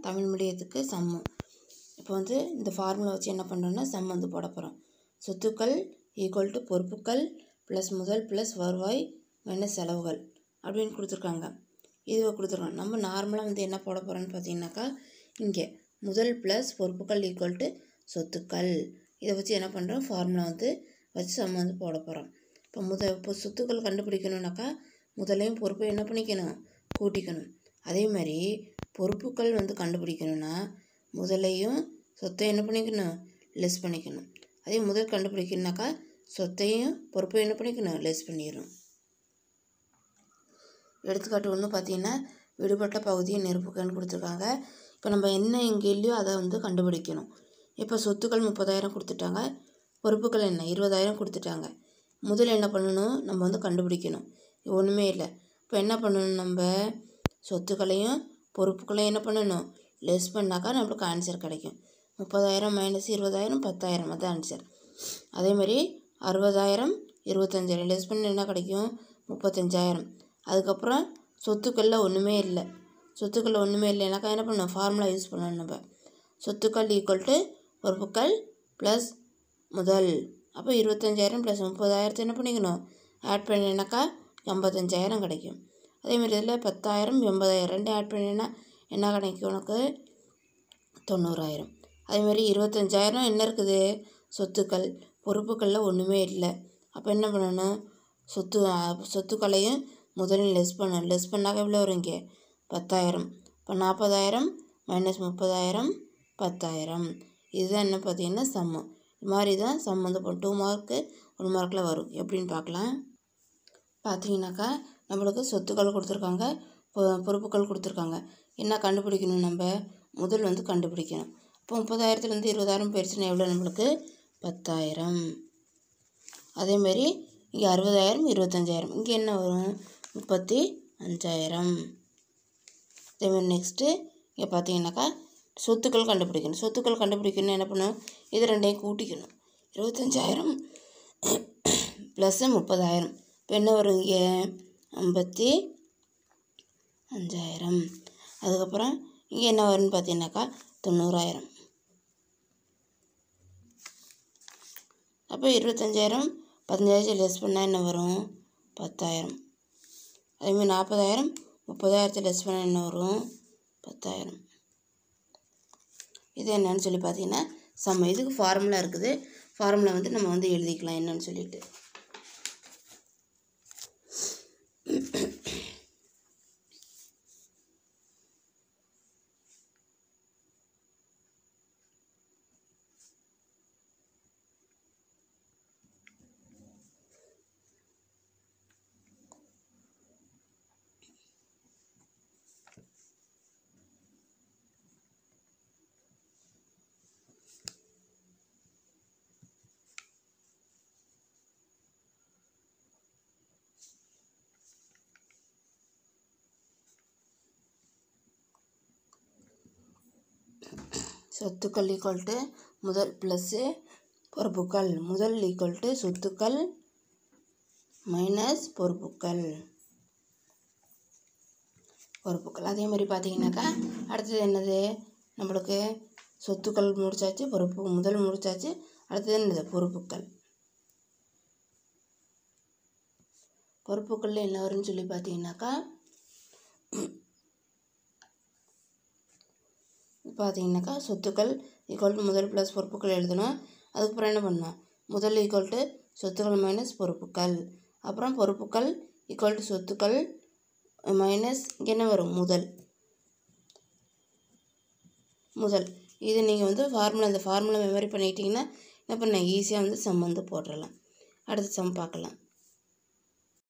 தமிழ் மீடியத்துக்கு சம்மு இப்போ வந்து இந்த ஃபார்முலா வச்சு என்ன பண்ணுறோன்னா சம் வந்து போட போகிறோம் சொத்துக்கள் ஈக்குவல் டு பொறுப்புகள் ப்ளஸ் முதல் ப்ளஸ் வருவாய் மைனஸ் செலவுகள் அப்படின்னு கொடுத்துருக்காங்க இதுவை கொடுத்துருக்காங்க நம்ம நார்மலாக வந்து என்ன போட போகிறோன்னு பார்த்தீங்கன்னாக்கா இங்கே முதல் ப்ளஸ் பொறுப்புகள் ஈக்குவல் டு சொத்துக்கள் இதை வச்சு என்ன பண்ணுறோம் ஃபார்முலா வந்து வச்சு சம் வந்து போட போகிறோம் இப்போ முத இப்போ சொத்துக்கள் கண்டுபிடிக்கணும்னாக்கா முதலையும் பொறுப்பையும் என்ன பண்ணிக்கணும் கூட்டிக்கணும் அதே மாதிரி பொறுப்புகள் வந்து கண்டுபிடிக்கணும்னா முதலையும் சொத்தையும் என்ன பண்ணிக்கணும் லெஸ் பண்ணிக்கணும் அதே முதல் கண்டுபிடிக்கணும்னாக்கா சொத்தையும் பொறுப்பையும் என்ன பண்ணிக்கணும் லெஸ் பண்ணிடணும் எடுத்துக்காட்டு ஒன்று பார்த்தீங்கன்னா விடுபட்ட பகுதியை நெருப்புக்கன்னு கொடுத்துருக்காங்க இப்போ நம்ம என்ன எங்கே இல்லையோ அதை வந்து கண்டுபிடிக்கணும் இப்போ சொத்துக்கள் முப்பதாயிரம் கொடுத்துட்டாங்க பொறுப்புகள் என்ன இருபதாயிரம் கொடுத்துட்டாங்க முதல்ல என்ன பண்ணணும் நம்ம வந்து கண்டுபிடிக்கணும் ஒன்றுமே இல்லை இப்போ என்ன பண்ணணும் நம்ம சொத்துக்களையும் பொறுப்புகளையும் என்ன பண்ணணும் லெஸ் பண்ணாக்கா நம்மளுக்கு ஆன்சர் கிடைக்கும் முப்பதாயிரம் மைனஸ் இருபதாயிரம் பத்தாயிரம் அதான் ஆன்சர் அதேமாதிரி அறுபதாயிரம் இருபத்தஞ்சாயிரம் லெஸ் பண்ண என்ன கிடைக்கும் முப்பத்தஞ்சாயிரம் அதுக்கப்புறம் சொத்துக்களில் ஒன்றுமே இல்லை சொத்துக்களில் ஒன்றுமே இல்லைனாக்கா என்ன பண்ணணும் ஃபார்முலா யூஸ் பண்ணணும் நம்ம சொத்துக்கள் ஈக்குவல் டு பொறுப்புகள் ப்ளஸ் முதல் அப்போ இருபத்தஞ்சாயிரம் ப்ளஸ் முப்பதாயிரத்தை என்ன பண்ணிக்கணும் ஆட் பண்ணினாக்கா எண்பத்தஞ்சாயிரம் கிடைக்கும் அதேமாதிரி இதில் பத்தாயிரம் எண்பதாயிரம் ரெண்டு ஆட் பண்ணினா என்ன கிடைக்கும் உனக்கு தொண்ணூறாயிரம் அதேமாதிரி இருபத்தஞ்சாயிரம் என்ன இருக்குது சொத்துக்கள் பொறுப்புகளில் ஒன்றுமே இல்லை அப்போ என்ன பண்ணணும் சொத்து சொத்துக்களையும் முதலில் லெஸ் பண்ணணும் லெஸ் பண்ணாக்க எவ்வளோ வரும் இங்கே பத்தாயிரம் இப்போ நாற்பதாயிரம் மைனஸ் முப்பதாயிரம் பத்தாயிரம் இதுதான் என்ன பார்த்தீங்கன்னா சம்மு இது மாதிரி தான் சம் வந்து டூ மார்க்கு ஒன் மார்க்கில் வரும் எப்படின்னு பார்க்கலாம் பார்த்தீங்கன்னாக்கா நம்மளுக்கு சொத்துக்கள் கொடுத்துருக்காங்க பொ- பொறுப்புகள் கொடுத்துருக்காங்க என்ன கண்டுபிடிக்கணும் நம்ம முதல் வந்து கண்டுபிடிக்கணும் இப்போ முப்பதாயிரத்துலேருந்து இருபதாயிரம் போயிடுச்சுன்னா எவ்வளோ நம்மளுக்கு பத்தாயிரம் அதேமாரி இங்கே அறுபதாயிரம் இருபத்தஞ்சாயிரம் இங்கே என்ன வரும் முப்பத்தி அஞ்சாயிரம் அதேமாதிரி நெக்ஸ்ட்டு இங்கே பார்த்தீங்கன்னாக்கா சொத்துக்கள் கண்டுபிடிக்கணும் சொத்துக்கள் கண்டுபிடிக்கணும்னா என்ன பண்ணணும் இது ரெண்டையும் கூட்டிக்கணும் இருபத்தஞ்சாயிரம் ப்ளஸ்ஸு முப்பதாயிரம் இப்போ என்ன வரும் இங்கே ஐம்பத்தி அஞ்சாயிரம் அதுக்கப்புறம் இங்கே என்ன வரும்னு பார்த்தீங்கன்னாக்கா தொண்ணூறாயிரம் அப்போ இருபத்தஞ்சாயிரம் பதினஞ்சாயிரத்தி லெஸ் பண்ணால் என்ன வரும் பத்தாயிரம் அதேமாதிரி நாற்பதாயிரம் முப்பதாயிரத்தை லெஸ் பண்ணால் என்ன வரும் பத்தாயிரம் இது என்னன்னு சொல்லி பார்த்தீங்கன்னா சம இதுக்கு ஃபார்முலா இருக்குது ஃபார்முலா வந்து நம்ம வந்து எழுதிக்கலாம் என்னன்னு சொல்லிட்டு சொத்துக்கள் ஈக்குவல் டு முதல் ப்ளஸ்ஸு பொறுப்புகள் முதல் ஈக்குவல் டு சொத்துக்கள் மைனஸ் பொறுப்புகள் பொறுப்புகள் அதே மாதிரி பார்த்தீங்கன்னாக்கா அடுத்தது என்னது நம்மளுக்கு சொத்துக்கள் முடிச்சாச்சு பொறுப்பு முதல் முடிச்சாச்சு அடுத்தது என்னது பொறுப்புகள் பொறுப்புகளில் என்ன வரும்னு சொல்லி பார்த்தீங்கன்னாக்கா பார்த்தீங்கன்னாக்கா சொத்துக்கள் ஈக்குவல் டு முதல் ப்ளஸ் பொறுப்புகள் எழுதணும் அதுக்கப்புறம் என்ன பண்ணணும் முதல் ஈக்குவல் டு சொத்துக்கள் மைனஸ் பொறுப்புகள் அப்புறம் பொறுப்புகள் ஈக்குவல் டு சொத்துக்கள் மைனஸ் இங்கே என்ன வரும் முதல் முதல் இது நீங்கள் வந்து ஃபார்முலா இந்த ஃபார்முலா மெமரி பண்ணிக்கிட்டிங்கன்னா என்ன பண்ண ஈஸியாக வந்து சம் வந்து போட்டுடலாம் அடுத்த சம் பார்க்கலாம்